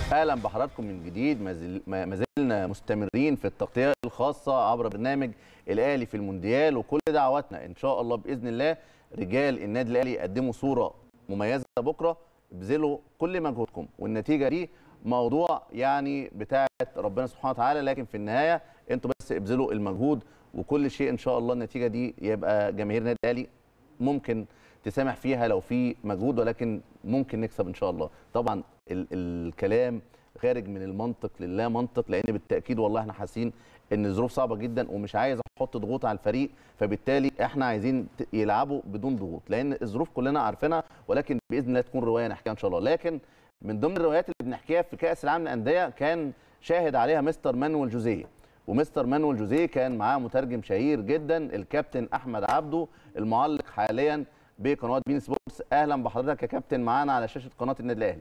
اهلا بحضراتكم من جديد ما زل- ما ما زلنا مستمرين في التغطيه الخاصه عبر برنامج الاهلي في المونديال وكل دعواتنا ان شاء الله باذن الله رجال النادي الاهلي يقدموا صوره مميزه بكره ابذلوا كل مجهودكم والنتيجه دي موضوع يعني بتاعه ربنا سبحانه وتعالى لكن في النهايه انتوا بس ابذلوا المجهود وكل شيء ان شاء الله النتيجه دي يبقى جماهير النادي الاهلي ممكن تسامح فيها لو في مجهود ولكن ممكن نكسب ان شاء الله طبعا ال الكلام خارج من المنطق للا منطق لان بالتاكيد والله احنا حاسين ان الظروف صعبه جدا ومش عايز احط ضغوط على الفريق فبالتالي احنا عايزين ت- يلعبوا بدون ضغوط لان الظروف كلنا عارفينها ولكن باذن الله تكون روايه نحكيها ان شاء الله لكن من ضمن الروايات اللي بنحكيها في كاس العالم للانديه كان شاهد عليها مستر مانويل جوزيه ومستر مانويل جوزيه كان معاه مترجم شهير جدا الكابتن احمد عبده المعلق حاليا بقناه بين سبورتس اهلا بحضرتك يا كابتن معانا على شاشه قناه النادي الاهلي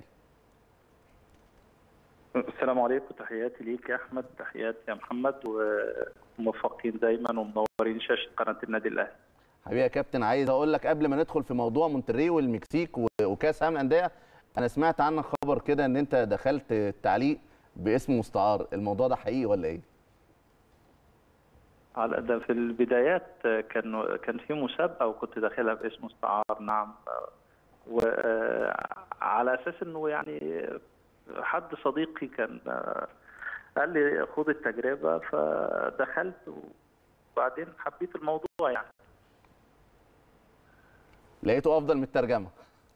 السلام عليكم تحياتي ليك يا احمد تحياتي يا محمد وموفقين دايما ومنورين شاشه قناه النادي الاهلي حبيبي يا كابتن عايز اقول لك قبل ما ندخل في موضوع مونتري والمكسيك و- وكاس العالم للانديه انا سمعت عنك خبر كده ان انت دخلت التعليق باسم مستعار الموضوع ده حقيقي ولا ايه على ده في البدايات كان كان في مسابقه وكنت داخلها باسم استعار نعم وعلى اساس انه يعني حد صديقي كان قال لي خد التجربه فدخلت وبعدين حبيت الموضوع يعني لقيته افضل من الترجمه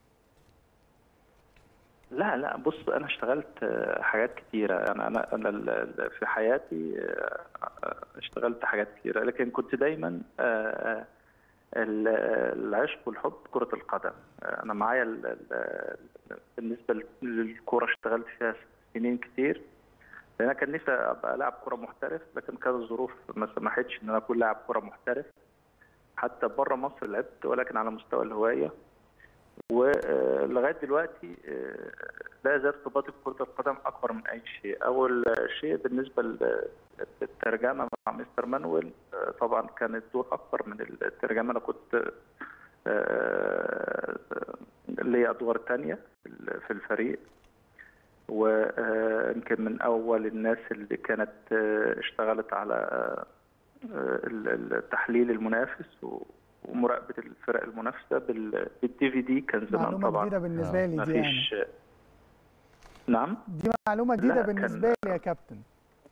لا لا بص انا اشتغلت آه، حاجات كتيره انا انا انا ال- ال- في حياتي آه، آه، اشتغلت حاجات كتيره لكن كنت دايما آه، آه، ال- العشق والحب كره القدم آه، انا معايا ال- ال- بالنسبه للكوره اشتغلت فيها سنين كتير لان انا كان نفسي ابقى لاعب كره محترف لكن كانت الظروف ما سمحتش ان انا اكون لاعب كره محترف حتى بره مصر لعبت ولكن على مستوى الهوايه ولغايه دلوقتي آه، لا يزال ارتباطي بكره القدم اكبر من اي شيء. اول شيء بالنسبه لل- للترجمه مع مستر مانويل آه، طبعا كان الدور اكبر من الترجمه انا كنت آه، ليا ادوار تانية في الفريق ويمكن من اول الناس اللي كانت آه، اشتغلت على آه، ال- التحليل المنافس و- ومراقبه الفرق المنافسه بال- بالدي في دي كان زمان معلومه طبعا جديده بالنسبه لي دي يعني مفيش نعم دي معلومه جديده لا، بالنسبه كان- لي يا كابتن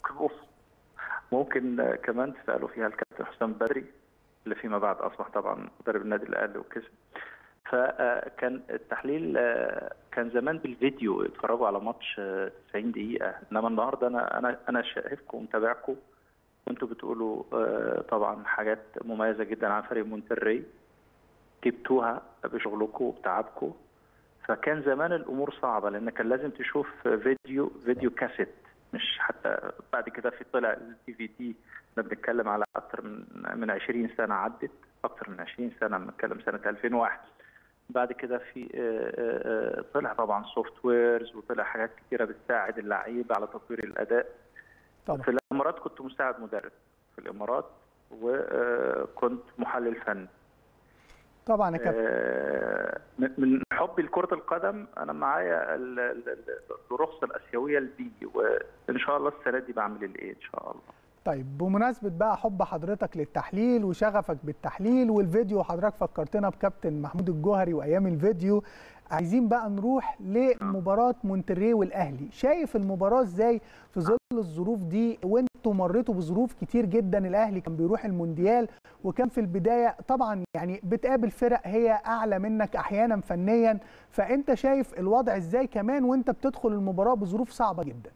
ممكن آه، كمان تسالوا فيها الكابتن حسام بدري اللي فيما بعد اصبح طبعا مدرب النادي الاهلي وكسب فكان التحليل آه، كان زمان بالفيديو اتفرجوا على ماتش آه، 90 دقيقه انما النهارده انا انا انا شايفكم ومتابعكم وانتوا بتقولوا آه، طبعا حاجات مميزه جدا عن فريق مونتري جبتوها بشغلكم وبتعبكم فكان زمان الامور صعبه لان كان لازم تشوف فيديو فيديو كاسيت مش حتى بعد كده في طلع الدي في دي احنا بنتكلم على اكثر من من 20 سنه عدت اكثر من 20 سنه بنتكلم سنه 2001 بعد كده في آه، آه، آه، طلع طبعا سوفت ويرز وطلع حاجات كتيره بتساعد اللعيبه على تطوير الاداء طبعا في الامارات كنت مساعد مدرب في الامارات وكنت محلل فني طبعا يا كابتن آه، من من حبي لكرة القدم أنا معايا ال- ال- ال- الرخصة الآسيوية البي وإن شاء الله السنة دي بعمل الإيه إن شاء الله طيب بمناسبه بقى حب حضرتك للتحليل وشغفك بالتحليل والفيديو حضرتك فكرتنا بكابتن محمود الجوهري وايام الفيديو عايزين بقى نروح لمباراه مونتري والاهلي شايف المباراه ازاي في ظل الظروف دي وانتوا مريتوا بظروف كتير جدا الاهلي كان بيروح المونديال وكان في البدايه طبعا يعني بتقابل فرق هي اعلى منك احيانا فنيا فانت شايف الوضع ازاي كمان وانت بتدخل المباراه بظروف صعبه جدا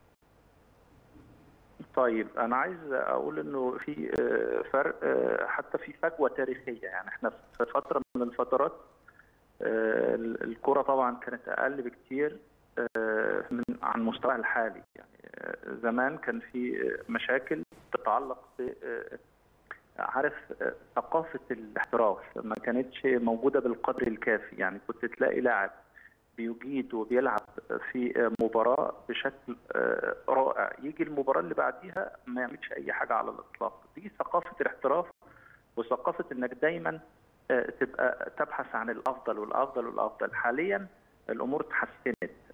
طيب أنا عايز أقول إنه في آه، فرق آه، حتى في فجوة تاريخية يعني إحنا في فترة من الفترات آه، ال- الكرة طبعا كانت أقل بكتير آه، من عن مستواها الحالي يعني آه، زمان كان في آه، مشاكل تتعلق ب آه، عارف آه، ثقافة الاحتراف ما كانتش موجودة بالقدر الكافي يعني كنت تلاقي لاعب بيجيد وبيلعب في مباراة بشكل آه، رائع يجي المباراة اللي بعديها ما يعملش أي حاجة على الإطلاق دي ثقافة الاحتراف وثقافة إنك دايما آه، تبقى تبحث عن الأفضل والأفضل والأفضل حاليا الأمور اتحسنت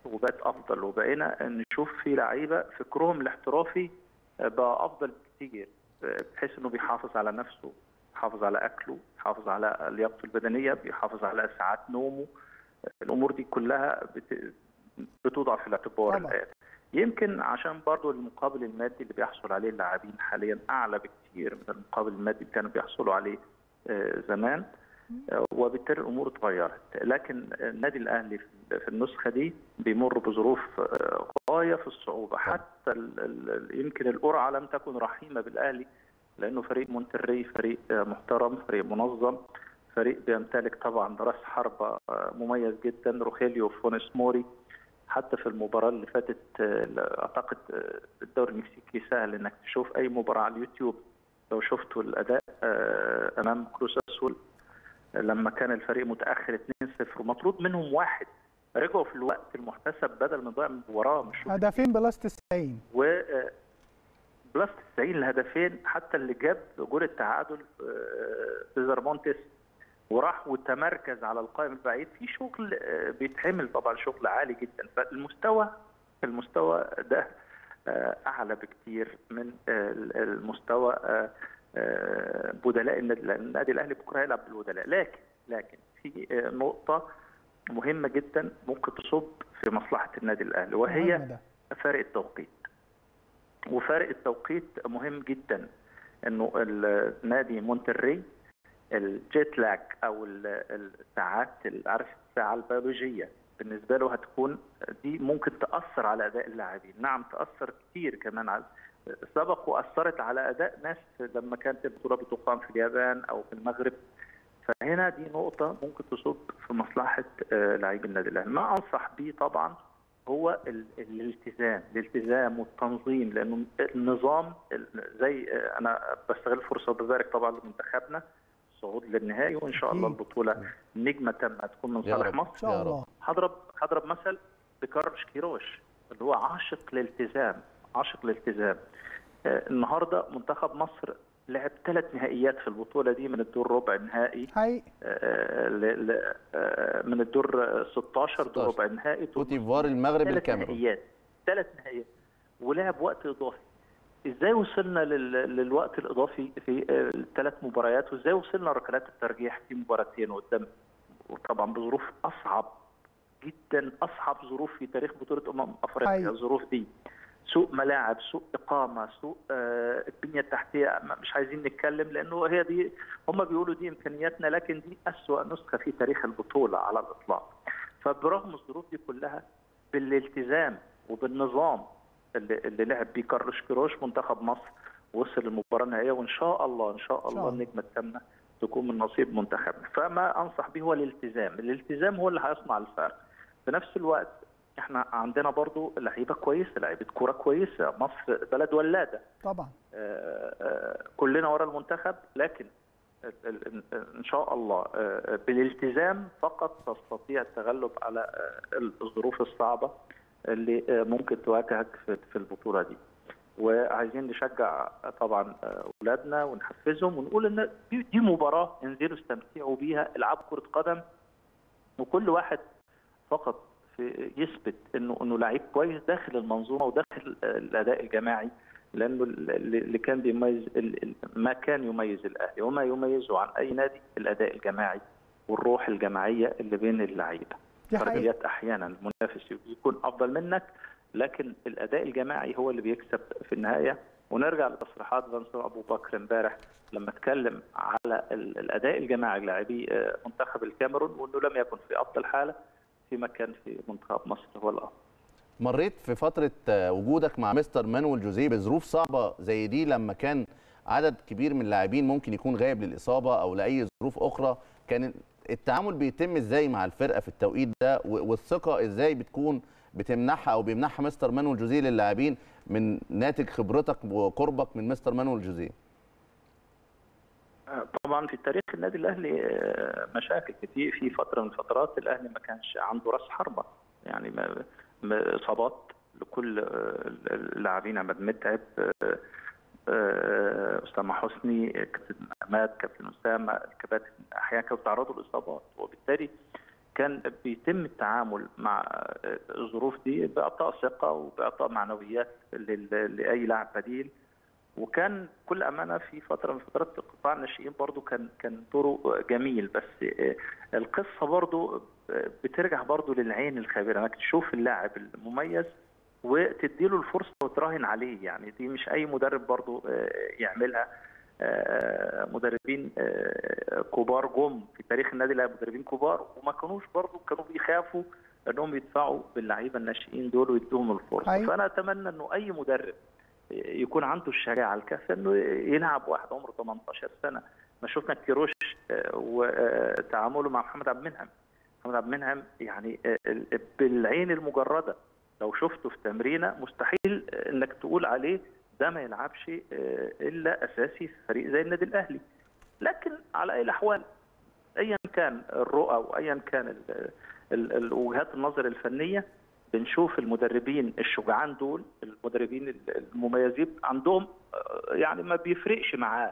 وبقت افضل وبقينا نشوف في لعيبه فكرهم الاحترافي بقى افضل بكتير بحيث انه بيحافظ على نفسه بيحافظ على اكله بيحافظ على لياقته البدنيه بيحافظ على ساعات نومه الامور دي كلها بت... بتوضع في الاعتبار طبعا. الان يمكن عشان برضو المقابل المادي اللي بيحصل عليه اللاعبين حاليا اعلى بكتير من المقابل المادي اللي كانوا بيحصلوا عليه آه، زمان آه، وبالتالي الامور اتغيرت لكن النادي الاهلي في- في النسخه دي بيمر بظروف آه، غايه في الصعوبه حتى ال- ال- يمكن القرعه لم تكن رحيمه بالاهلي لانه فريق مونتري فريق آه، محترم فريق منظم فريق بيمتلك طبعا راس حربه آه، مميز جدا روخيليو فونس موري حتى في المباراه اللي فاتت آه، اعتقد آه، الدوري المكسيكي سهل انك تشوف اي مباراه على اليوتيوب لو شفتوا الاداء آه، امام كروس اسول لما كان الفريق متاخر 2-0 ومطرود منهم واحد رجعوا في الوقت المحتسب بدل ما يضيع من المباراه مش هدفين بلس 90 و آه، بلس 90 الهدفين حتى اللي جاب جول التعادل آه، سيزار مونتيس وراح وتمركز على القائم البعيد في شغل آه، بيتعمل طبعا شغل عالي جدا فالمستوى المستوى ده آه، اعلى بكتير من آه، المستوى آه، آه، بدلاء النادي لأن النادي الاهلي بكره هيلعب بالبدلاء لكن لكن في آه، نقطه مهمه جدا ممكن تصب في مصلحه النادي الاهلي وهي مهم ده. فرق التوقيت وفرق التوقيت مهم جدا انه النادي مونتري الجيت لاج او ال- الساعات عارف الساعه البيولوجيه بالنسبه له هتكون دي ممكن تاثر على اداء اللاعبين نعم تاثر كتير كمان على سبق واثرت على اداء ناس لما كانت البطوله بتقام في اليابان او في المغرب فهنا دي نقطه ممكن تصب في مصلحه آه، لاعبي النادي الاهلي ما انصح بيه طبعا هو ال- الالتزام الالتزام والتنظيم لانه النظام ال- زي آه، انا بستغل الفرصه وببارك طبعا لمنتخبنا الصعود للنهائي وان شاء الله أكيد. البطوله نجمه تامه تكون من يا صالح رب. مصر ان شاء يا رب. الله هضرب هضرب مثل بكارلوس كيروش اللي هو عاشق للالتزام عاشق للالتزام آه، النهارده منتخب مصر لعب ثلاث نهائيات في البطوله دي من الدور ربع النهائي حقيقي آه، ل- ل- آه، من الدور آه، 16 دور 16. ربع النهائي دور كوت ديفوار المغرب ثلاث الكاميرون نهائيات ثلاث نهائيات ولعب وقت اضافي ازاي وصلنا لل- للوقت الاضافي في الثلاث مباريات وازاي وصلنا ركلات الترجيح في مباراتين قدام وطبعا بظروف اصعب جدا اصعب ظروف في تاريخ بطوله امم افريقيا حقيقي. الظروف دي سوء ملاعب سوء اقامه سوء آه، البنيه التحتيه ما- مش عايزين نتكلم لانه هي دي هم بيقولوا دي امكانياتنا لكن دي اسوا نسخه في تاريخ البطوله على الاطلاق فبرغم الظروف دي كلها بالالتزام وبالنظام اللي, اللي لعب بيه كارلوس كيروش منتخب مصر وصل للمباراه النهائيه وان شاء الله ان شاء الله الله. النجمه التامه تكون من نصيب منتخبنا فما انصح به هو الالتزام الالتزام هو اللي هيصنع الفرق في نفس الوقت احنا عندنا برضو لعيبه كويسه لعيبه كوره كويسه مصر بلد ولاده طبعا آه، آه، كلنا ورا المنتخب لكن ال- ال- ان شاء الله آه، بالالتزام فقط تستطيع التغلب على آه، الظروف الصعبه اللي آه، ممكن تواجهك في في البطوله دي وعايزين نشجع طبعا آه، اولادنا ونحفزهم ونقول ان دي دي مباراه انزلوا استمتعوا بيها العبوا كره قدم وكل واحد فقط في يثبت انه انه لعيب كويس داخل المنظومه وداخل آه، الاداء الجماعي لانه اللي اللي كان بيميز ال- ال- ما كان يميز الاهلي وما يميزه عن اي نادي الاداء الجماعي والروح الجماعيه اللي بين اللعيبه دي حقيقة فرديات احيانا المنافس يكون افضل منك لكن الاداء الجماعي هو اللي بيكسب في النهايه ونرجع لتصريحات فانسون ابو بكر امبارح لما اتكلم على ال- الاداء الجماعي لاعبي آه، منتخب الكاميرون وانه لم يكن في افضل حاله فيما كان في منتخب مصر هو الافضل مريت في فتره آه، وجودك مع مستر مانويل جوزيه بظروف صعبه زي دي لما كان عدد كبير من اللاعبين ممكن يكون غايب للاصابه او لاي ظروف اخرى كان التعامل بيتم ازاي مع الفرقه في التوقيت ده و- والثقه ازاي بتكون بتمنحها او بيمنحها مستر مانويل جوزيه للاعبين من ناتج خبرتك وقربك من مستر مانويل جوزيه طبعا في تاريخ النادي الاهلي آه، مشاكل كتير في فتره من الفترات الاهلي ما كانش عنده راس حربه يعني ما- ما- اصابات لكل آه، اللاعبين عماد متعب آه، آه، اسامه حسني كابتن عماد كابتن اسامه الكباتن احيانا كانوا تعرضوا لاصابات وبالتالي كان بيتم التعامل مع الظروف دي باعطاء ثقه وباعطاء معنويات لل- لاي لاعب بديل وكان بكل امانه في فتره من فترات قطاع الناشئين برضو كان كان دوره جميل بس القصه برضو بترجع برضو للعين الخبيره انك تشوف اللاعب المميز وتديله الفرصه وتراهن عليه يعني دي مش اي مدرب برضو يعملها مدربين كبار جم في تاريخ النادي الاهلي مدربين كبار وما كانوش برضو كانوا بيخافوا انهم يدفعوا باللعيبه الناشئين دول ويدوهم الفرصه أيوة. فانا اتمنى انه اي مدرب يكون عنده الشجاعه الكافيه انه يلعب واحد عمره 18 سنه ما شفنا كيروش وتعامله مع محمد عبد المنعم محمد عبد المنعم يعني بالعين المجرده لو شفته في تمرينه مستحيل انك تقول عليه ده ما يلعبش الا اساسي في فريق زي النادي الاهلي لكن على اي الاحوال ايا كان الرؤى وايا كان ال ال ال وجهات النظر الفنيه بنشوف المدربين الشجعان دول المدربين المميزين عندهم يعني ما بيفرقش معاه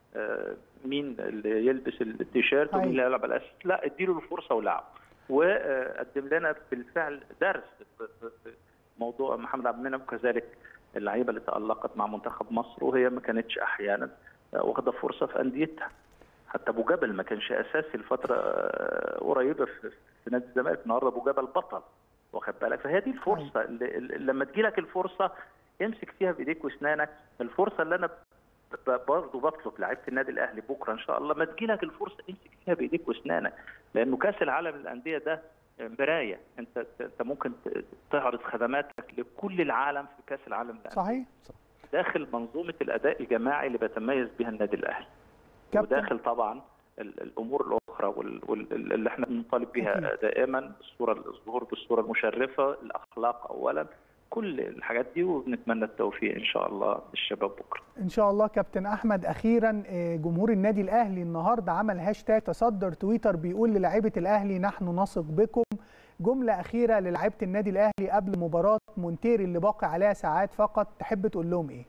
مين اللي يلبس التيشيرت ومين اللي يلعب الاساس لا اديله الفرصه ولعب وقدم لنا بالفعل درس في موضوع محمد عبد المنعم وكذلك اللعيبه اللي تالقت مع منتخب مصر وهي ما كانتش احيانا واخده فرصه في انديتها حتى ابو جبل ما كانش اساسي لفتره قريبه في نادي الزمالك النهارده ابو جبل بطل واخد بالك فهي دي الفرصه اللي لما تجي لك الفرصه امسك فيها بايديك واسنانك الفرصه اللي انا برضه بطلب لعيبه النادي الاهلي بكره ان شاء الله ما تجي لك الفرصه امسك فيها بايديك واسنانك لانه كاس العالم للانديه ده مرايه انت انت ممكن تعرض خدماتك لكل العالم في كاس العالم للانديه صحيح داخل منظومه الاداء الجماعي اللي بيتميز بها النادي الاهلي كابتن. وداخل طبعا الامور الاخرى واللي احنا بنطالب بها دائما الصوره الظهور بالصوره المشرفه الاخلاق اولا كل الحاجات دي وبنتمنى التوفيق ان شاء الله للشباب بكره ان شاء الله كابتن احمد اخيرا جمهور النادي الاهلي النهارده عمل هاشتاج تصدر تويتر بيقول للاعيبه الاهلي نحن نثق بكم جمله اخيره للاعيبه النادي الاهلي قبل مباراه مونتيري اللي باقي عليها ساعات فقط تحب تقول لهم ايه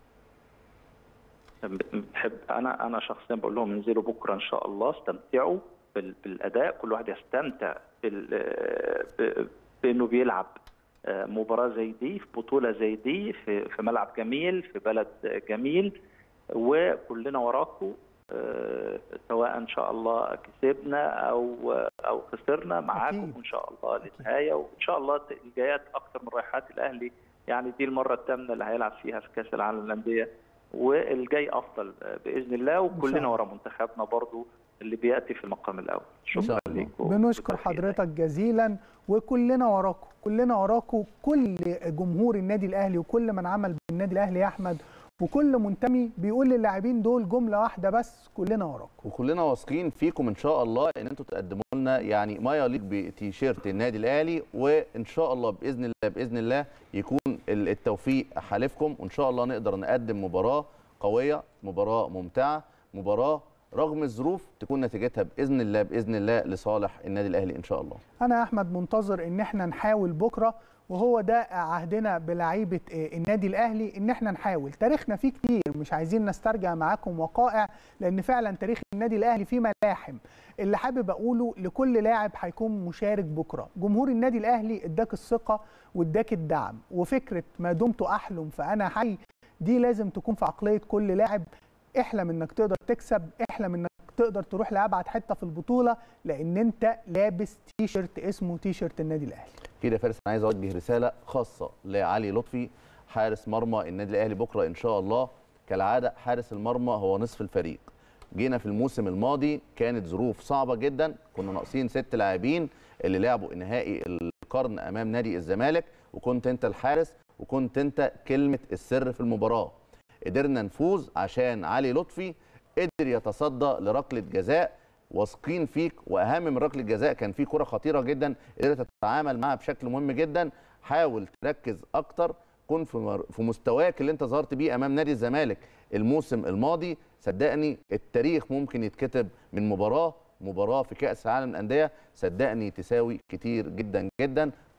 بحب انا انا شخصيا بقول لهم انزلوا بكره ان شاء الله استمتعوا بالاداء كل واحد يستمتع بانه بيلعب مباراه زي دي في بطوله زي دي في في ملعب جميل في بلد جميل وكلنا وراكم سواء ان شاء الله كسبنا او او خسرنا معاكم ان شاء الله للنهايه وان شاء الله الجايات اكثر من رايحات الاهلي يعني دي المره الثامنه اللي هيلعب فيها في كاس العالم للانديه والجاي افضل باذن الله وكلنا ورا منتخبنا برضو اللي بياتي في المقام الاول شكرا لكم بنشكر حضرتك جزيلا وكلنا وراكم كلنا وراكم كل جمهور النادي الاهلي وكل من عمل بالنادي الاهلي يا احمد وكل منتمي بيقول للاعبين دول جمله واحده بس كلنا وراكم وكلنا واثقين فيكم ان شاء الله ان انتم تقدموا لنا يعني ما يليق بتيشيرت النادي الاهلي وان شاء الله باذن الله باذن الله يكون التوفيق حالفكم وان شاء الله نقدر نقدم مباراه قويه مباراه ممتعه مباراه رغم الظروف تكون نتيجتها باذن الله باذن الله لصالح النادي الاهلي ان شاء الله انا احمد منتظر ان احنا نحاول بكره وهو ده عهدنا بلعيبه النادي الاهلي ان احنا نحاول تاريخنا فيه كتير مش عايزين نسترجع معاكم وقائع لان فعلا تاريخ النادي الاهلي فيه ملاحم اللي حابب اقوله لكل لاعب هيكون مشارك بكره جمهور النادي الاهلي اداك الثقه واداك الدعم وفكره ما دمت احلم فانا حي دي لازم تكون في عقليه كل لاعب احلم انك تقدر تكسب احلم انك تقدر تروح لابعد حته في البطوله لان انت لابس تيشرت اسمه تيشرت النادي الاهلي كده فارس انا عايز اوجه رساله خاصه لعلي لطفي حارس مرمى النادي الاهلي بكره ان شاء الله كالعاده حارس المرمى هو نصف الفريق جينا في الموسم الماضي كانت ظروف صعبه جدا كنا ناقصين ست لاعبين اللي لعبوا نهائي القرن امام نادي الزمالك وكنت انت الحارس وكنت انت كلمه السر في المباراه قدرنا نفوز عشان علي لطفي قدر يتصدى لركله جزاء واثقين فيك واهم من ركله جزاء كان في كره خطيره جدا قدرت تتعامل معها بشكل مهم جدا حاول تركز اكتر كن في في مستواك اللي انت ظهرت بيه امام نادي الزمالك الموسم الماضي صدقني التاريخ ممكن يتكتب من مباراه مباراه في كاس العالم للانديه صدقني تساوي كتير جدا جدا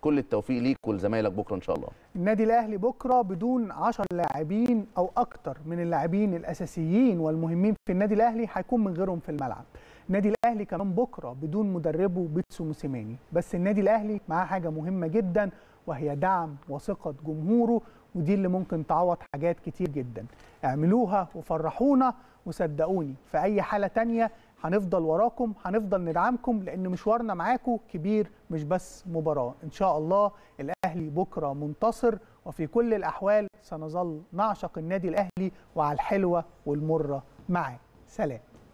كل التوفيق ليك ولزمايلك بكره ان شاء الله النادي الاهلي بكره بدون 10 لاعبين او اكتر من اللاعبين الاساسيين والمهمين في النادي الاهلي هيكون من غيرهم في الملعب النادي الاهلي كمان بكره بدون مدربه بيتسو موسيماني بس النادي الاهلي معاه حاجه مهمه جدا وهي دعم وثقه جمهوره ودي اللي ممكن تعوض حاجات كتير جدا اعملوها وفرحونا وصدقوني في اي حاله تانية هنفضل وراكم هنفضل ندعمكم لان مشوارنا معاكم كبير مش بس مباراه ان شاء الله الاهلي بكره منتصر وفي كل الاحوال سنظل نعشق النادي الاهلي وعلى الحلوه والمره معاه سلام